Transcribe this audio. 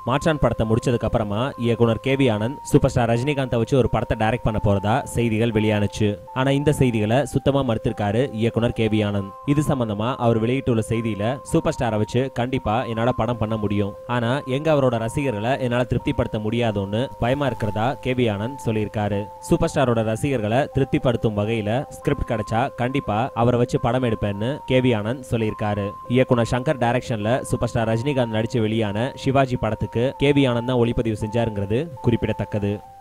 மாற்றான் படத்தை முடிச்சதுக்கு அப்புறமா இயக்குனர் K V Anand super star ரஜினிகாந்தை வச்சு ஒரு படத்தை டைரக்ட் பண்ண போறதா செய்திகள் வெளியானுச்சு ஆனா இந்த செய்திகளை சுத்தமா மறுத்திருக்காரு இயக்குனர் கே வி ஆனந்த் இது சம்பந்தமா அவர் வெளியிட்டுள்ள செய்தியில சூப்பர் ஸ்டாரை வச்சு கண்டிப்பா என்னால படம் பண்ண முடியும் ஆனா எங்க அவரோட ரசிகர்களை என்னால திருப்திப்படுத்த முடியாதுன்னு பயமா இருக்கிறதா கே வி ஆனந்த் சொல்லியிருக்காரு சூப்பர் ஸ்டாரோட ரசிகர்களை திருப்திப்படுத்தும் வகையில ஸ்கிரிப்ட் கிடைச்சா கண்டிப்பா அவரை வச்சு படம் எடுப்பேன்னு கே வி ஆனந்த் சொல்லியிருக்காரு இயக்குனர் சங்கர் டைரக்ஷன்ல சூப்பர் ஸ்டார் ரஜினிகாந்த் நடிச்சு வெளியான சிவாஜி படத்துக்கு கே வி ஆனந்த் தான் ஒளிப்பதிவு செஞ்சாருங்கிறது குறிப்பிடத்தக்கது